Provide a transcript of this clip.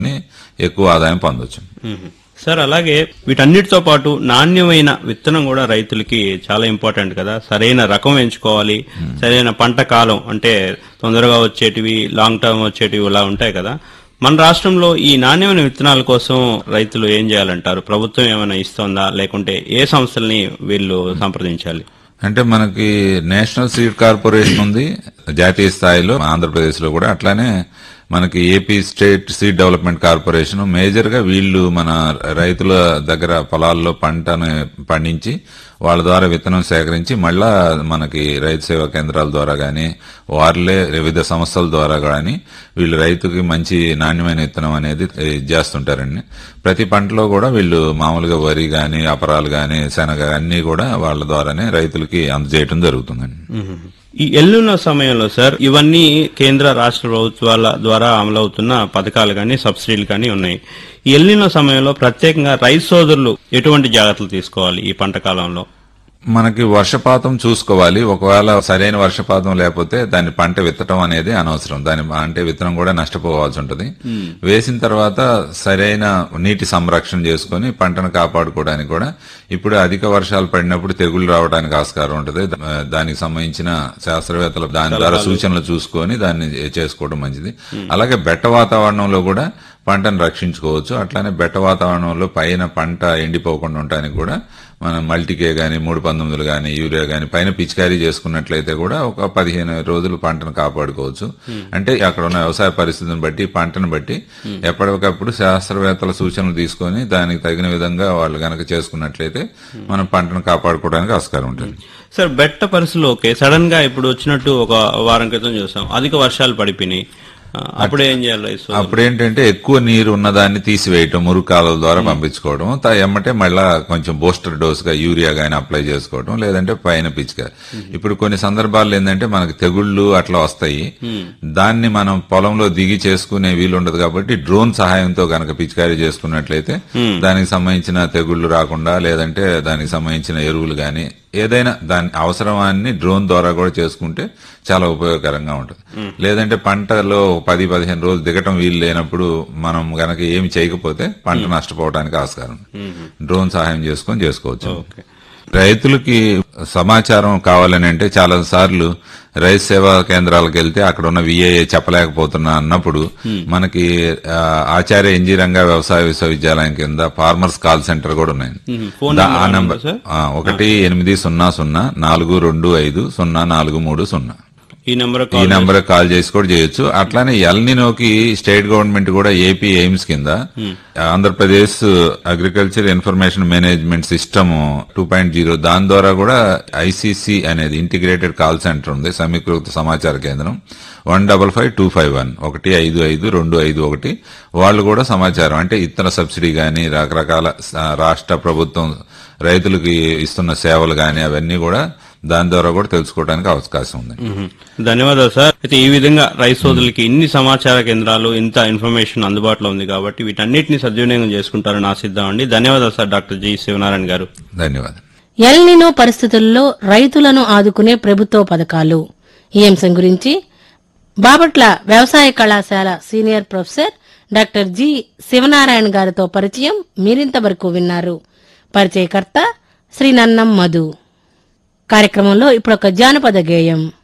ఎక్కువ ఆదాయం పొందొచ్చు మ్మ్. సార్ అలాగే వీటన్నిటితో పాటు నాణ్యమైన విత్తనం కూడా రైతులకి చాలా ఇంపార్టెంట్ కదా సరైన రకం ఎంచుకోవాలి సరైన పంట కాలం అంటే తొందరగా వచ్చేటివి లాంగ్ టర్మ్ వచ్చేటివి ఇలా ఉంటాయి కదా మన రాష్ట్రంలో ఈ నాణ్యమైన విత్తనాల కోసం రైతులు ఏం చేయాలంటారు ప్రభుత్వం ఏమైనా ఇస్తోందా లేకుంటే ఏ సంస్థల్ని వీళ్ళు సంప్రదించాలి అంటే మనకి నేషనల్ సీడ్ కార్పొరేషన్ ఉంది జాతీయ స్థాయిలో ఆంధ్రప్రదేశ్ లో కూడా అట్లానే మనకి AP state seed development corporation major గా వీళ్ళు మన రైతుల దగ్గర పొలాల్లో పంటను పండించి వాళ్ళ ద్వారా విత్తనం సేకరించి మళ్ళా మనకి రైతు సేవా కేంద్రాల ద్వారా గాని వారిలే వివిధ సంస్థల ద్వారా గాని వీళ్ళు రైతుకి మంచి నాణ్యమైన విత్తనం అనేది ఇది చేస్తుంటారండి ప్రతి పంటలో కూడా వీళ్ళు మామూలుగా వరి గాని అపరాలు గాని శనగ అన్ని కూడా వాళ్ళ ద్వారానే రైతులకి అందజేయడం జరుగుతుందండి మ్మ్. ఈ ఎల్లున్న సమయంలో సార్ ఇవన్నీ కేంద్ర రాష్ట్ర ప్రభుత్వాల ద్వారా అమలవుతున్న పథకాలు కానీ సబ్సిడీలు కానీ ఉన్నాయి ఈ ఎల్లున్న సమయంలో ప్రత్యేకంగా రైతు సోదరులు ఎటువంటి జాగ్రత్తలు తీసుకోవాలి ఈ పంట కాలంలో మనకి వర్షపాతం చూసుకోవాలి ఒకవేళ సరైన వర్షపాతం లేకపోతే దాన్ని పంట విత్తడం అనేది అనవసరం దాని అంటే విత్తనం కూడా నష్టపోవాల్సి ఉంటుంది వేసిన తర్వాత సరైన నీటి సంరక్షణ చేసుకుని పంటను కాపాడుకోవడానికి కూడా ఇప్పుడు అధిక వర్షాలు పడినప్పుడు తెగుళ్లు రావడానికి ఆస్కారం ఉంటుంది దా- దానికి సంబంధించిన శాస్త్రవేత్తలు దాని ద్వారా సూచనలు చూసుకొని దాన్ని చేసుకోవడం మంచిది అలాగే బెట్ట వాతావరణంలో కూడా పంటను రక్షించుకోవచ్చు అట్లానే బెట్ట వాతావరణంలో పైన పంట ఎండిపోకుండా ఉండడానికి కూడా మనం మల్టీకే గాని మూడు పంతొమ్మిదిలు గాని యూరియా గాని పైన పిచికారీ చేసుకున్నట్లయితే కూడా ఒక పదిహేను రోజులు పంటను కాపాడుకోవచ్చు అంటే అక్కడ ఉన్న వ్యవసాయ పరిస్థితిని బట్టి పంటను బట్టి ఎప్పటికప్పుడు శాస్త్రవేత్తల సూచనలు తీసుకొని దానికి తగిన విధంగా వాళ్ళు గనక చేసుకున్నట్లయితే మనం పంటను కాపాడుకోవడానికి ఆస్కారం ఉంటుంది సార్ బెట్ట పరిస్థితులు ఓకే సడన్ గా ఇప్పుడు వచ్చినట్టు ఒక వారం క్రితం చూసాం అధిక వర్షాలు పడిపోయినాయి ఆ, అప్పుడు ఏం చేయాలి రైతు సోదరులు? అప్పుడు ఏంటంటే ఎక్కువ నీరు ఉన్నదాన్ని తీసివేయటం మురుగు కాలువల ద్వారా పంపించుకోవడం త- ఎమ్మటే మళ్ళా కొంచెం బూస్టర్ డోస్ గా యూరియా గాని అప్లై చేసుకోవడం లేదంటే పైన పిచ్చిక ఇప్పుడు కొన్ని సందర్భాల్లో ఏంటంటే మనకి తెగుళ్ళు అట్లా వస్తాయి దాన్ని మనం పొలంలో దిగి చేసుకునే వీలు ఉండదు కాబట్టి డ్రోన్ సహాయంతో గనక పిచికారీ చేసుకున్నట్లయితే దానికి సంబంధించిన తెగుళ్ళు రాకుండా లేదంటే దానికి సంబంధించిన ఎరువులు గాని ఏదైనా దాని అవసరమాన్ని డ్రోన్ ద్వారా కూడా చేసుకుంటే చాలా ఉపయోగకరంగా ఉంటుంది లేదంటే పంటలో పది పదిహేను రోజులు దిగటం వీలు లేనప్పుడు మనం గనక ఏమి చేయకపోతే పంట నష్టపోవడానికి ఆస్కారం ఉంది. డ్రోన్ సహాయం చేసుకొని చేసుకోవచ్చు ఓకే రైతులకి సమాచారం కావాలని అంటే చాలా సార్లు రైతు సేవా కేంద్రాలకు వెళ్తే అక్కడ ఉన్న విఏఏ చెప్పలేకపోతున్నా అన్నప్పుడు మనకి ఆ, ఆచార్య ఎన్జీ రంగా వ్యవసాయ విశ్వవిద్యాలయం కింద ఫార్మర్స్ కాల్ సెంటర్ కూడా ఉన్నాయి మ్మ్. ఫోన్ దా- ఆ నెంబర్ నంబర్ ఉందా సార్? ఆ, ఒకటి ఎనిమిది సున్నా సున్నా నాలుగు రెండు ఐదు సున్నా నాలుగు మూడు సున్నా ఈ నెంబర్ ఈ నెంబర్ కాల్ చేసి కూడా చేయొచ్చు అట్లానే ఎల్నినోకి స్టేట్ గవర్నమెంట్ కూడా ఏపీ ఎయిమ్స్ కింద Andhra Pradesh agriculture information management system two point zero దాని ద్వారా కూడా ఐసీసీ అనేది ఇంటిగ్రేటెడ్ కాల్ సెంటర్ ఉంది సమీకృత సమాచార కేంద్రం one double five two five one ఒకటి ఐదు ఐదు రెండు ఐదు ఒకటి వాళ్ళు కూడా సమాచారం అంటే ఇత్తన సబ్సిడీ గాని రకరకాల స- రాష్ట్ర ప్రభుత్వం రైతులకి ఇస్తున్న సేవలు గాని అవన్నీ కూడా దాని ద్వారా కూడా తెలుసుకోవడానికి అవకాశం ఉంది మ్మ్. ధన్యవాదాలు సార్ అయితే ఈ విధంగా రైతు సోదరులకి ఇన్ని సమాచార కేంద్రాలు ఇంత ఇన్ఫర్మేషన్ అందుబాటులో ఉంది కాబట్టి వీటన్నిటిని సద్వినియోగం చేసుకుంటారని ఆశిద్దామండి ధన్యవాదాలు సార్ డాక్టర్ జి శివనారాయణ గారు ధన్యవాదాలు ఎల్నినో పరిస్థితుల్లో రైతులను ఆదుకునే ప్రభుత్వ పథకాలు ఈ అంశం గురించి బాపట్ల వ్యవసాయ కళాశాల senior professor doctor G Sivanarayana గారితో పరిచయం మీరింతవరకు విన్నారు పరిచయకర్త శ్రీ నన్నం మధు కార్యక్రమంలో ఇప్పుడు ఒక జానపద గేయం